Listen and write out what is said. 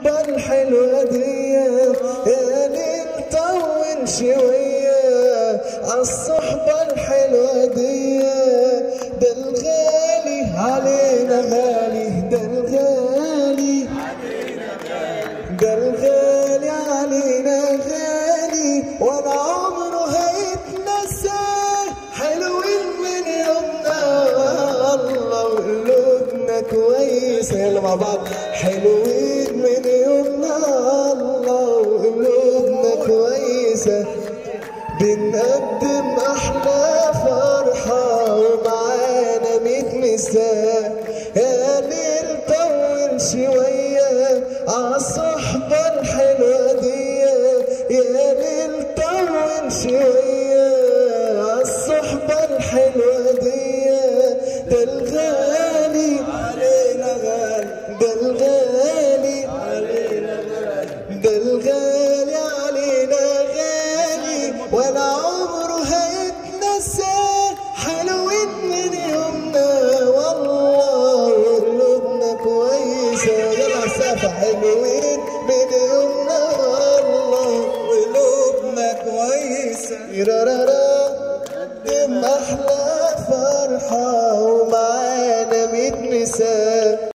الصحبة الحلوة دي يا ليل طول شوية عالصحبة الحلوة دي ده الغالي علينا غالي ده الغالي ده الغالي علينا غالي ولا عمره هيتنسى حلوين من يومنا الله وقلوبنا كويسة يلا مع بعض حلوين من يومنا الله وقلوبنا كويسة بنقدم أحلى فرحة ومعانا ميت مساء يا ليل طول شوية عالصحبة الحلوة دي يا ليل طول شوية عالصحبة الحلوة دي ده الغالي علينا غالي ده الغالي علينا غالي ده الغالي علينا غالي ولا عمره هيتنسى حلوين من يومنا والله قلوبنا كويسة يلا سافة حلوين من يومنا والله قلوبنا كويسة يرارارا قدم أحلى فرحة ومعانا ميت نساء